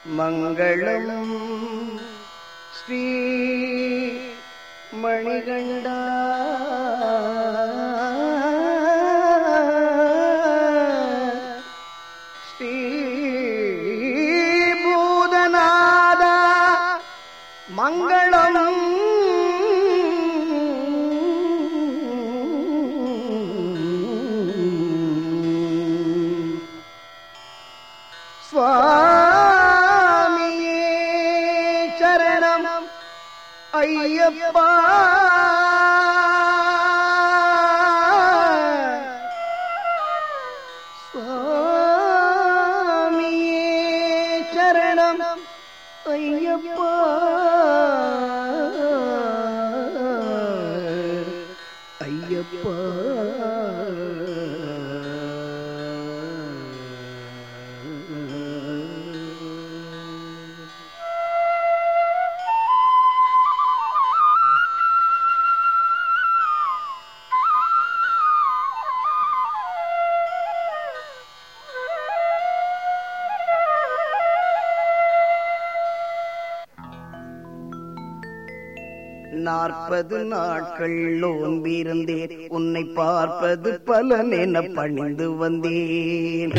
மங்களம் ஸ்ரீ மணிகண்டா ஸ்ரீ பூதநாதா மங்களம் சுவாமியே சரணம் ஐயப்பா சுவாமியே சரணம் ஐயப்பா ஐயப்பா நாற்பது நாட்கள் நோன்பிருந்தேன் உன்னை பார்ப்பது பலன் என பணிந்து வந்தேன்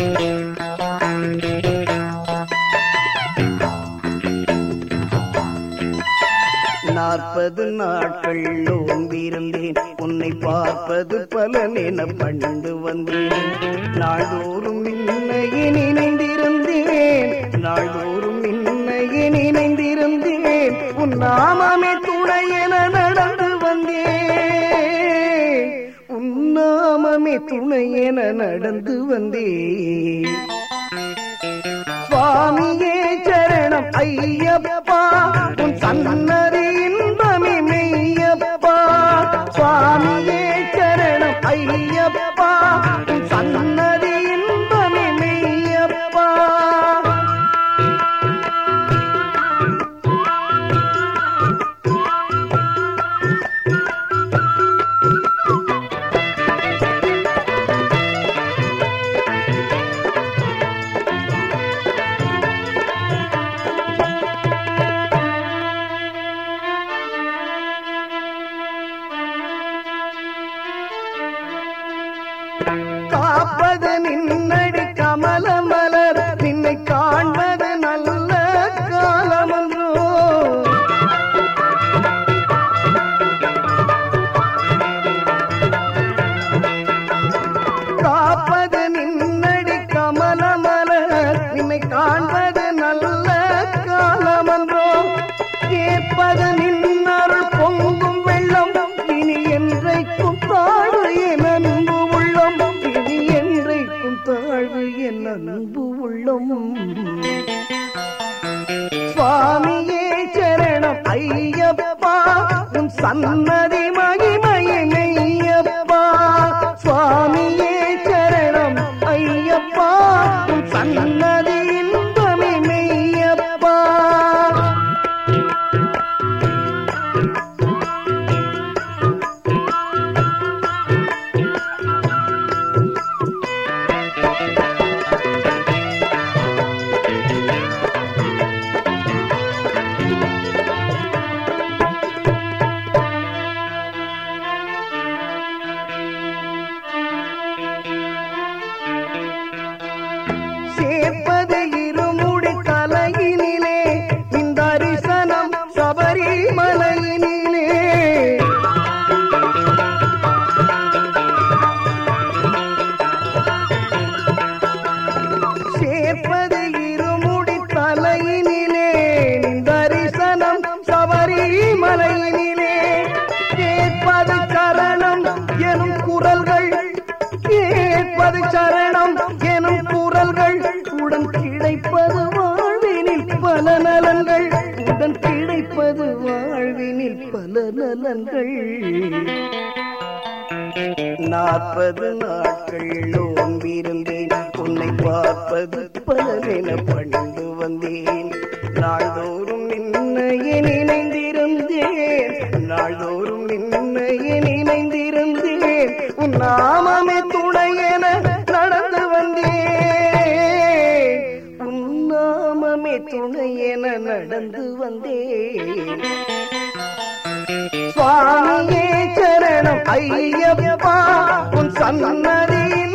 நாற்பது நாட்கள் நோன்பிருந்தேன் உன்னை பார்ப்பது பலன் என பணிந்து வந்தேன் நாள்தோறும் இன்னையே நினைந்திருந்தேன் நாள்தோறும் இன்னையே நினைந்திருந்தேன் உன் நாமமே துணை என நடந்து வந்தேன் உன் நாமமே துணை என நடந்து வந்தேன் சுவாமியே சரணம் ஐயப்பா உன் சன்னதி இன்பமே மெய்யப்பா சுவாமியே சரணம் ஐயப்பா உன் சன்னதி இன்பமே மெய்யப்பா காப்பது நின்னடி கமல மலர் நின்னை காண்பது நல்ல காலமன்றோ காப்பது நின்னடி கமல மலர் நின்னை காண்பது நல்ல காலமன்றோ கேட்பது நின்னருள் பொங்கும் வெள்ளம் இனி என்றைக்கும் தாழ்வு என் அன்பு உள்ளம் இனி என்றைக்கும் தாழ்வு என் அன்பு உள்ளம் சுவாமியே சரணம் ஐயப்பா உன் சன்னதி மகிமையை மெய்யப்பா சுவாமியே சரணம் ஐயப்பா உன் சன்னதி இன்பமே மெய்யப்பா சேர்ப்பது இருமுடி தலையினிலே இந்த அரிசனம் சபரிமலையினிலே சேர்ப்பது இருமுடி தலையினிலே இந்த அரிசனம் சபரிமலையினிலே கேட்பது சரணம் எனும் குரல்கள் கேட்பது சரணம் எனும் குரல்கள் உடன் கிடைப்பது வாழ்வினில் பல நலன்கள் உடன் கிடைப்பது வாழ்வினில் பல நலன்கள் நாற்பது நாட்கள் நோன்பிருந்தேன் உன்னை பார்ப்பது பலனென பணிந்து வந்தேன் நாள்தோறும் நின்னையே நினைந்திருந்தேன் நாள்தோறும் நின்னையே நினைந்திருந்தேன் உன் நாமமே துணையென நடந்து வந்தேன் உன் நாமமே துணை துணை என நடந்து வந்தேன் சுவாமியே சரணம் ஐயப்பா உன் சன்னதியில்